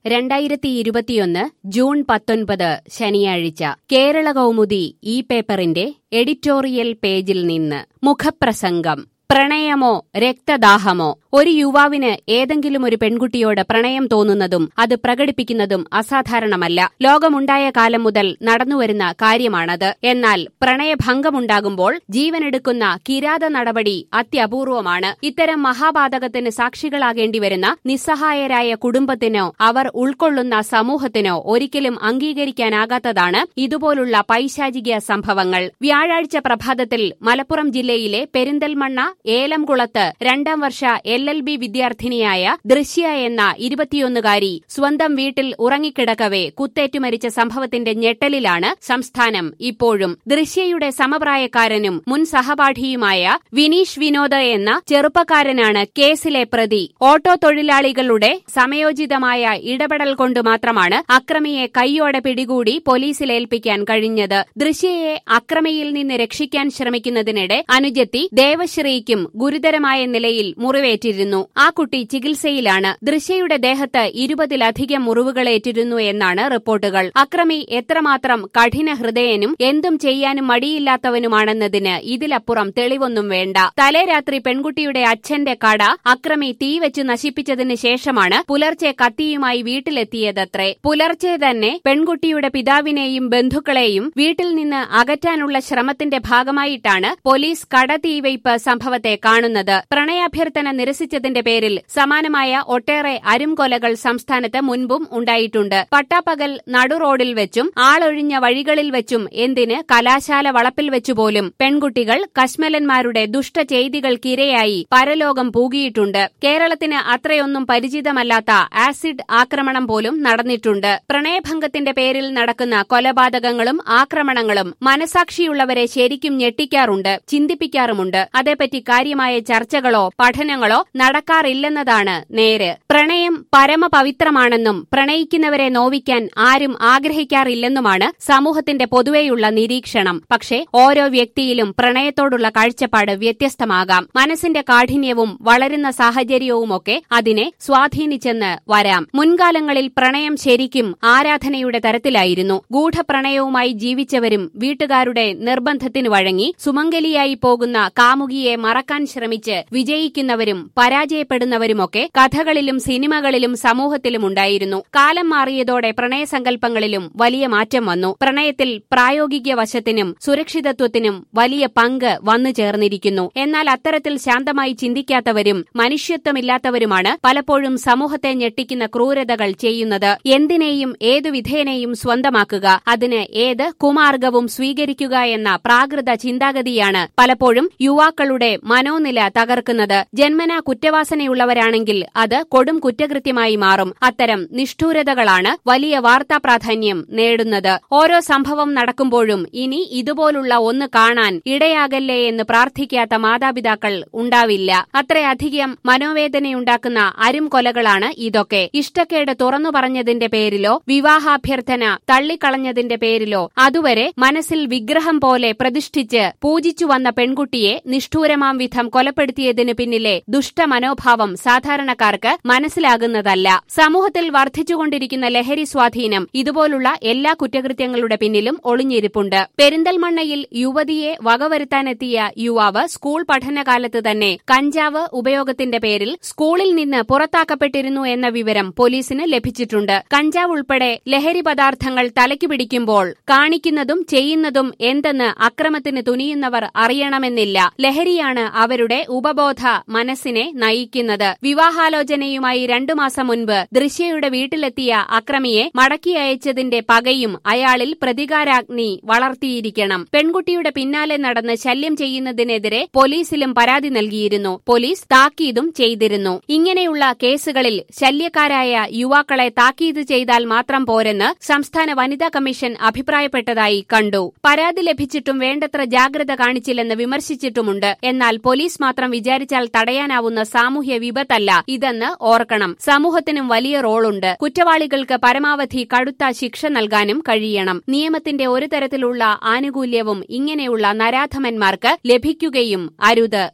രണ്ടായിരത്തി ഇരുപത്തിയൊന്ന് ജൂൺ പത്തൊൻപത് ശനിയാഴ്ച കേരള കൗമുദി ഈ പേപ്പറിന്റെ എഡിറ്റോറിയൽ പേജിൽ നിന്ന് മുഖപ്രസംഗം പ്രണയമോ രക്തദാഹമോ ഒരു യുവാവിന് ഏതെങ്കിലും ഒരു പെൺകുട്ടിയോട് പ്രണയം തോന്നുന്നതും അത് പ്രകടിപ്പിക്കുന്നതും അസാധാരണമല്ല ലോകമുണ്ടായ കാലം മുതൽ നടന്നുവരുന്ന കാര്യമാണത് എന്നാൽ പ്രണയഭംഗമുണ്ടാകുമ്പോൾ ജീവനെടുക്കുന്ന കിരാത നടപടി അത്യപൂർവമാണ് ഇത്തരം മഹാപാതകത്തിന് സാക്ഷികളാകേണ്ടി വരുന്ന നിസ്സഹായരായ കുടുംബത്തിനോ അവർ ഉൾക്കൊള്ളുന്ന സമൂഹത്തിനോ ഒരിക്കലും അംഗീകരിക്കാനാകാത്തതാണ് ഇതുപോലുള്ള പൈശാചിക സംഭവങ്ങൾ വ്യാഴാഴ്ച പ്രഭാതത്തിൽ മലപ്പുറം ജില്ലയിലെ പെരിന്തൽമണ്ണ ഏലംകുളത്ത് രണ്ടാം വർഷ എൽ എൽ ബി വിദ്യാർത്ഥിനിയായ ദൃശ്യ എന്ന ഇരുപത്തിയൊന്നുകാരി സ്വന്തം വീട്ടിൽ ഉറങ്ങിക്കിടക്കവെ കുത്തേറ്റു മരിച്ച സംഭവത്തിന്റെ ഞെട്ടലിലാണ് സംസ്ഥാനം ഇപ്പോഴും ദൃശ്യയുടെ സമപ്രായക്കാരനും മുൻ സഹപാഠിയുമായ വിനീഷ് വിനോദ് എന്ന ചെറുപ്പക്കാരനാണ് കേസിലെ പ്രതി ഓട്ടോ തൊഴിലാളികളുടെ സമയോചിതമായ ഇടപെടൽ കൊണ്ട് മാത്രമാണ് അക്രമിയെ കൈയോടെ പിടികൂടി പോലീസിലേൽപ്പിക്കാൻ കഴിഞ്ഞത് ദൃശ്യയെ അക്രമിയിൽ നിന്ന് രക്ഷിക്കാൻ ശ്രമിക്കുന്നതിനിടെ അനുജത്തി ദേവശ്രീക്കും ഗുരുതരമായ നിലയിൽ മുറിവേറ്റിരുന്നു ആ കുട്ടി ചികിത്സയിലാണ് ദൃശ്യയുടെ ദേഹത്ത് ഇരുപതിലധികം മുറിവുകളേറ്റിരുന്നു എന്നാണ് റിപ്പോർട്ടുകൾ അക്രമി എത്രമാത്രം കഠിന ഹൃദയനും എന്തും ചെയ്യാനും മടിയില്ലാത്തവനുമാണെന്നതിന് ഇതിലപ്പുറം തെളിവൊന്നും വേണ്ട തലേരാത്രി പെൺകുട്ടിയുടെ അച്ഛന്റെ കട അക്രമി തീവെച്ച് നശിപ്പിച്ചതിന് ശേഷമാണ് പുലർച്ചെ കത്തിയുമായി വീട്ടിലെത്തിയതത്രേ പുലർച്ചെ തന്നെ പെൺകുട്ടിയുടെ പിതാവിനെയും ബന്ധുക്കളെയും വീട്ടിൽ നിന്ന് അകറ്റാനുള്ള ശ്രമത്തിന്റെ ഭാഗമായിട്ടാണ് പോലീസ് കട തീവയ്പ് സംഭവത്തെ കാണുന്നത് പ്രണയാഭ്യർത്ഥന നിരസിച്ചതിന്റെ പേരിൽ സമാനമായ ഒട്ടേറെ അരുംകൊലകൾ സംസ്ഥാനത്ത് മുൻപും ഉണ്ടായിട്ടുണ്ട് പട്ടാപ്പകൽ നടുറോഡിൽ വെച്ചും ആളൊഴിഞ്ഞ വഴികളിൽ വെച്ചും എന്തിന് കലാശാല വളപ്പിൽ വെച്ചുപോലും പെൺകുട്ടികൾ കശ്മലന്മാരുടെ ദുഷ്ടചെയ്തികൾക്കിരയായി പരലോകം പൂകിയിട്ടുണ്ട് കേരളത്തിന് അത്രയൊന്നും പരിചിതമല്ലാത്ത ആസിഡ് ആക്രമണം പോലും നടന്നിട്ടുണ്ട് പ്രണയഭംഗത്തിന്റെ പേരിൽ നടക്കുന്ന കൊലപാതകങ്ങളും ആക്രമണങ്ങളും മനസാക്ഷിയുള്ളവരെ ശരിക്കും ഞെട്ടിക്കാറുണ്ട് ചിന്തിപ്പിക്കാറുമുണ്ട് അതേപ്പറ്റി കാര്യമായ ചർച്ചകളോ പഠനങ്ങളോ നടക്കാറില്ലെന്നതാണ് നേര് പ്രണയം പരമപവിത്രമാണെന്നും പ്രണയിക്കുന്നവരെ നോവിക്കാൻ ആരും ആഗ്രഹിക്കാറില്ലെന്നുമാണ് സമൂഹത്തിന്റെ പൊതുവെയുള്ള നിരീക്ഷണം പക്ഷേ ഓരോ വ്യക്തിയിലും പ്രണയത്തോടുള്ള കാഴ്ചപ്പാട് വ്യത്യസ്തമാകാം മനസ്സിന്റെ കാഠിന്യവും വളരുന്ന സാഹചര്യവുമൊക്കെ അതിനെ സ്വാധീനിച്ചെന്ന് വരാം മുൻകാലങ്ങളിൽ പ്രണയം ശരിക്കും ആരാധനയുടെ തരത്തിലായിരുന്നു ഗൂഢപ്രണയവുമായി ജീവിച്ചവരും വീട്ടുകാരുടെ നിർബന്ധത്തിനു വഴങ്ങി സുമംഗലിയായി പോകുന്ന കാമുകിയെ മറക്കാൻ ശ്രമിച്ച് വിജയിക്കുന്നവരും പരാജയപ്പെടുന്നവരുമൊക്കെ കഥകളിലും സിനിമകളിലും സമൂഹത്തിലും ഉണ്ടായിരുന്നു കാലം മാറിയതോടെ പ്രണയസങ്കല്പങ്ങളിലും വലിയ മാറ്റം വന്നു പ്രണയത്തിൽ പ്രായോഗിക വശത്തിനും സുരക്ഷിതത്വത്തിനും വലിയ പങ്ക് വന്നു ചേർന്നിരിക്കുന്നു എന്നാൽ അത്തരത്തിൽ ശാന്തമായി ചിന്തിക്കാത്തവരും മനുഷ്യത്വമില്ലാത്തവരുമാണ് പലപ്പോഴും സമൂഹത്തെ ഞെട്ടിക്കുന്ന ക്രൂരതകൾ ചെയ്യുന്നത് എന്തിനേയും ഏതു വിധേനയും സ്വന്തമാക്കുക അതിന് ഏത് കുമാർഗവും സ്വീകരിക്കുക എന്ന പ്രാകൃത ചിന്താഗതിയാണ് പലപ്പോഴും യുവാക്കളുടെ മനോനില തകർക്കുന്നത് ജന്മന കുറ്റവാസനയുള്ളവരാണെങ്കിൽ അത് കൊടും കുറ്റകൃത്യമായി മാറും അത്തരം നിഷ്ഠൂരതകളാണ് വലിയ വാർത്താ പ്രാധാന്യം നേടുന്നത് ഓരോ സംഭവം നടക്കുമ്പോഴും ഇനി ഇതുപോലുള്ള ഒന്ന് കാണാൻ ഇടയാകല്ലേ എന്ന് പ്രാർത്ഥിക്കാത്ത മാതാപിതാക്കൾ ഉണ്ടാവില്ല അത്രയധികം മനോവേദനയുണ്ടാക്കുന്ന അരും കൊലകളാണ് ഇതൊക്കെ ഇഷ്ടക്കേട് തുറന്നു പറഞ്ഞതിന്റെ പേരിലോ വിവാഹാഭ്യർത്ഥന തള്ളിക്കളഞ്ഞതിന്റെ പേരിലോ അതുവരെ മനസ്സിൽ വിഗ്രഹം പോലെ പ്രതിഷ്ഠിച്ച് പൂജിച്ചു വന്ന പെൺകുട്ടിയെ നിഷ്ഠൂരമാം വിധം കൊലപ്പെടുത്തിയതിനു പിന്നിലെ ദുഷ്ടമനോഭാവം സാധാരണക്കാർക്ക് മനസ്സിലാകുന്നതല്ല സമൂഹത്തിൽ വർദ്ധിച്ചുകൊണ്ടിരിക്കുന്ന ലഹരി സ്വാധീനം ഇതുപോലുള്ള എല്ലാ കുറ്റകൃത്യങ്ങളുടെ പിന്നിലും ഒളിഞ്ഞിരിപ്പുണ്ട് പെരിന്തൽമണ്ണയിൽ യുവതിയെ വകവരുത്താനെത്തിയ യുവാവ് സ്കൂൾ പഠനകാലത്ത് തന്നെ കഞ്ചാവ് ഉപയോഗത്തിന്റെ പേരിൽ സ്കൂളിൽ നിന്ന് പുറത്താക്കപ്പെട്ടിരുന്നു എന്ന വിവരം പോലീസിന് ലഭിച്ചിട്ടുണ്ട് കഞ്ചാവ് ഉൾപ്പെടെ ലഹരി പദാർത്ഥങ്ങൾ തലയ്ക്ക് പിടിക്കുമ്പോൾ കാണിക്കുന്നതും ചെയ്യുന്നതും എന്തെന്ന് അക്രമത്തിന് തുനിയുന്നവർ അറിയണമെന്നില്ല ലഹരിയാണ് അവരുടെ ഉപബോധ മനസ്സിനെ നയിക്കുന്നത് വിവാഹാലോചനയുമായി രണ്ടു മാസം മുൻപ് ദൃശ്യയുടെ വീട്ടിലെത്തിയ അക്രമിയെ മടക്കി അയച്ചതിന്റെ പകയും അയാളിൽ പ്രതികാരാഗ്നി വളർത്തിയിരിക്കണം പെൺകുട്ടിയുടെ പിന്നാലെ നടന്ന് ശല്യം ചെയ്യുന്നതിനെതിരെ പോലീസിലും പരാതി നൽകിയിരുന്നു പോലീസ് താക്കീതും ചെയ്തിരുന്നു ഇങ്ങനെയുള്ള കേസുകളിൽ ശല്യക്കാരായ യുവാക്കളെ താക്കീത് ചെയ്താൽ മാത്രം പോരെന്ന് സംസ്ഥാന വനിതാ കമ്മീഷൻ അഭിപ്രായപ്പെട്ടതായി കണ്ടു പരാതി ലഭിച്ചിട്ടും വേണ്ടത്ര ജാഗ്രത കാണിച്ചില്ലെന്ന് വിമർശിച്ചിട്ടുമുണ്ട് എന്നാൽ പോലീസ് മാത്രം വിചാരിച്ചാൽ തടയാനാവുന്ന സാമൂഹ്യ വിപത്തല്ല ഇതെന്ന് ഓർക്കണം സമൂഹത്തിനും വലിയ റോളുണ്ട് കുറ്റവാളികൾക്ക് പരമാവധി കടുത്ത ശിക്ഷ നൽകാനും കഴിയണം നിയമത്തിന്റെ ഒരു തരത്തിലുള്ള ആനുകൂല്യവും ഇങ്ങനെയുള്ള നരാധമന്മാർക്ക് ലഭിക്കുകയും അരുത്